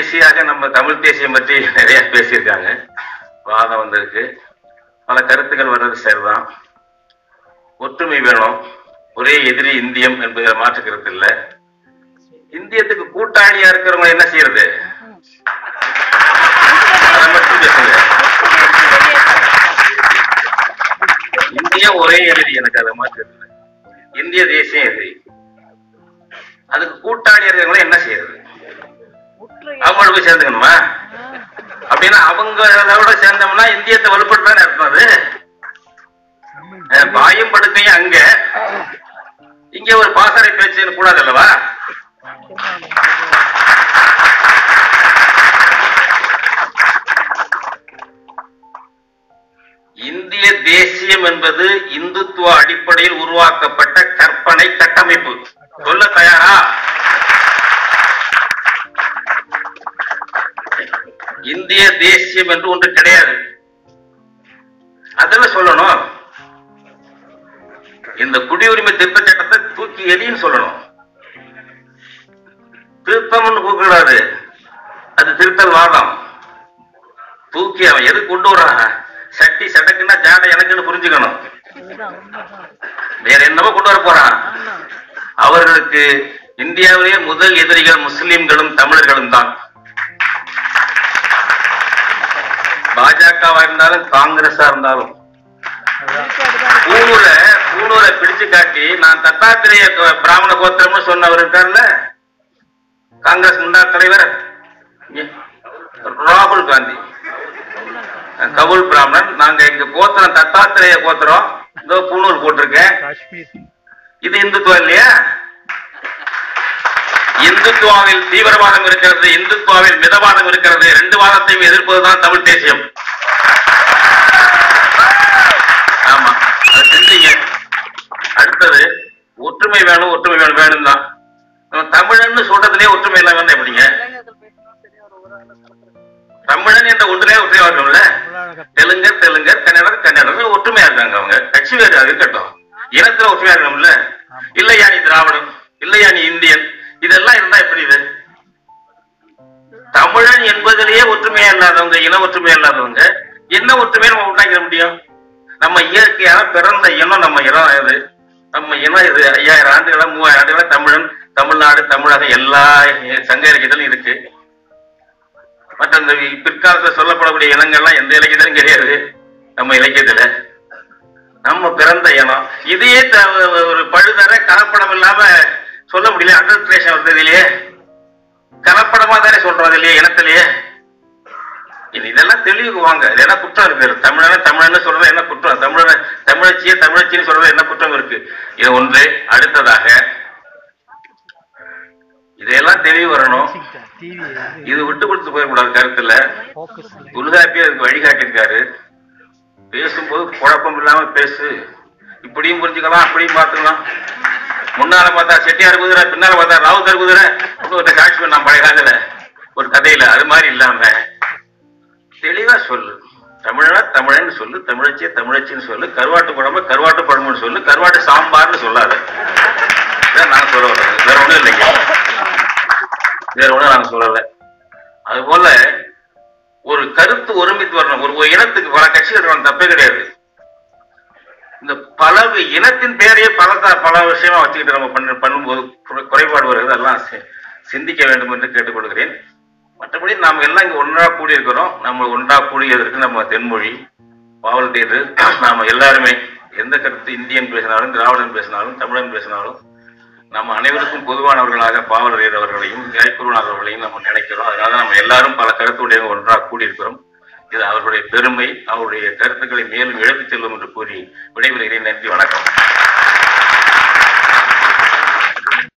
கடைசியாக நம்ம தமிழ் தேசியம் பற்றி நிறைய பேசியிருக்காங்க வாதம் வந்திருக்கு பல கருத்துக்கள் வர்றது சரிதான் ஒற்றுமை வேணும் ஒரே எதிரி இந்தியம் என்பதில் மாற்று கருத்து இல்ல இந்தியத்துக்கு கூட்டாளியா இருக்கிறவங்க என்ன செய்யறது அதை மட்டும் பேசுங்க இந்தியா ஒரே எதிரி எனக்கு அதை மாற்று இந்திய தேசியம் எதிரி அதுக்கு கூட்டாளி இருக்கிறவங்க என்ன செய்யறது அவங்களோட போய் சேர்ந்துக்கணுமா அப்படின்னா அவங்களோட சேர்ந்தோம்னா இந்தியத்தை வலுப்படுத்தானே அர்த்தம் அது அஹ் பாயும் படுக்கையும் அங்க இங்க ஒரு பாசறை பேச்சு கூடாது அல்லவா இந்திய தேசியம் என்பது இந்துத்துவ அடிப்படையில் உருவாக்கப்பட்ட கற்பனை கட்டமைப்பு சொல்ல தயாரா இந்திய தேசியம் என்று ஒன்று கிடையாது அதெல்லாம் சொல்லணும் இந்த குடியுரிமை திருத்த சட்டத்தை தூக்கி எரின்னு சொல்லணும் திருத்தம்னு கூப்பிடாது அது திருத்தல் வாதம் தூக்கி அவன் எது கொண்டு வரான் சட்டி சடக்குன்னா ஜாடை எனக்குன்னு புரிஞ்சுக்கணும் வேற என்னவோ கொண்டு வர போறான் அவர்களுக்கு இந்தியாவிலேயே முதல் எதிரிகள் முஸ்லிம்களும் தமிழர்களும் தான் பாஜகவா இருந்தாலும் காங்கிரஸா இருந்தாலும் பூணூரை பூணூரை பிடிச்சு காட்டி நான் தத்தாத்திரேய க- பிராமண கோத்திரம்னு சொன்னவர் இருக்கார்ல காங்கிரஸ் முன்னாள் தலைவர் இ- ராகுல் காந்தி அஹ் கவுல் பிராமணன் நாங்க எங்க கோத்திரம் தத்தாத்திரேய கோத்திரம் இதோ பூணூர் போட்டிருக்கேன் காஷ்மீர் இது இந்துத்துவம் இல்லையா இந்துத்துவாவில் தீவிரவாதம் இருக்கிறது இந்துத்துவாவில் மிதவாதம் இருக்கிறது ரெண்டு வாதத்தையும் எதிர்ப்பதுதான் தமிழ் தேசியம் ஆமா அதை செஞ்சீங்க அடுத்தது ஒற்றுமை வேணும் ஒற்றுமை வேணும் வேணும் தான் நம்ம தமிழன்னு சொல்றதுலயே ஒற்றுமை இல்லாம இருந்தா எப்படிங்க தமிழன் என்ற ஒன்றிலே ஒற்றுமை இருக்கணும்ல தெலுங்கர் தெலுங்கர் கன்னடர் கன்னடர் ஒற்றுமையா இருக்காங்க அவங்க கட்சி வேறு அது இருக்கட்டும் இனத்துல ஒற்றுமையா இருக்கணும்ல இல்லையா நீ திராவிடன் இல்லையா நீ இந்தியன் இதெல்லாம் இருந்தா எப்படி இது தமிழன் என்பதிலேயே ஒற்றுமையா இல்லாதவங்க இன ஒற்றுமையா இல்லாதவங்க என்ன ஒற்றுமையை நம்ம உண்டாக்கிட முடியும் நம்ம இயற்கையான பிறந்த இனம் நம்ம இனம் இது நம்ம இனம் இது ஐயாயிரம் ஆண்டுகளா மூவாயிரம் ஆண்டுகளா தமிழன் தமிழ்நாடு தமிழகம் எல்லா சங்க இலக்கியத்திலும் இருக்கு மற்ற இந்த பிற்காலத்துல சொல்லப்படக்கூடிய இனங்கள்லாம் எந்த இலக்கியத்திலும் கிடையாது நம்ம இலக்கியத்துல நம்ம பிறந்த இனம் இதையே த- ஒரு பழுதர கலப்படம் இல்லாம சொல்ல முடியல அடல்ட்ரேஷன் வந்தது இல்லையே கலப்படமா தானே சொல்றோம் இல்லையே இனத்திலேயே இது இதெல்லாம் தெளிவுக்கு வாங்க இது என்ன குற்றம் இருக்கு தமிழன தமிழன்னு சொல்றது என்ன குற்றம் தமிழன தமிழச்சியே தமிழச்சின்னு சொல்றது என்ன குற்றம் இருக்கு இது ஒன்று அடுத்ததாக இதையெல்லாம் தெளிவு வரணும் டிவி இது விட்டு கொடுத்து போயிடக்கூடாது கருத்துல ஃபோக்கஸ் தொல்காப்பியர் அதுக்கு வழிகாட்டியிருக்காரு பேசும்போது குழப்பம் இல்லாம பேசு இப்படியும் புரிஞ்சுக்கலாம் அப்படியும் பார்த்துக்கலாம் முன்னால பார்த்தா செட்டியார் குதிரை பின்னால பார்த்தா ராவுத்தர் குதிரை ஒரு காட்சி பண்ணான் பழைய காலத்துல ஒரு கதையில அது மாதிரி இல்லாம தெளிவா சொல்லு தமிழனா தமிழன்னு சொல்லு தமிழச்சிய தமிழச்சின்னு சொல்லு கருவாட்டு குழம்பு கருவாட்டு குழம்புன்னு சொல்லு கருவாட்டு சாம்பார்னு சொல்லாத இதான் நான் சொல்ல வர்றது வேற ஒண்ணும் இல்லைங்க வேற ஒண்ணும் நாங்க சொல்லல அது போல ஒரு கருத்து ஒருமித்து வரணும் ஒரு ஒரு இனத்துக்கு பல கட்சிகள் இருக்கணும் தப்பே கிடையாது இந்த பல இனத்தின் பேரையே பல த- பல விஷயமா வச்சுக்கிட்டு நம்ம பண்ண பண்ணும்போது குறை- குறைபாடு வருகிறது எல்லாம் சி- சிந்திக்க வேண்டும் என்று கேட்டுக்கொள்கிறேன் மற்றபடி நாம் எல்லாம் இங்க ஒன்றா கூடி இருக்கிறோம் நம்ம ஒன்றா கூடியதற்கு நம்ம தென்மொழி பாவல் தேர்வு நாம எல்லாருமே எந்த கருத்து இந்தியன் பேசினாலும் திராவிடன் பேசினாலும் தமிழன் பேசினாலும் நம்ம அனைவருக்கும் பொதுவானவர்களாக பாவலர் அவர்களையும் ஜெயக்குருநாத் அவர்களையும் நம்ம நினைக்கிறோம் அதனால நம்ம எல்லாரும் பல கருத்துடைய ஒன்றாக கூடியிருக்கிறோம் இது அவர்களுடைய பெருமை அவருடைய கருத்துக்களை மேலும் எடுத்துச் செல்லும் என்று கூறி விடைபெறுகிறேன் நன்றி வணக்கம்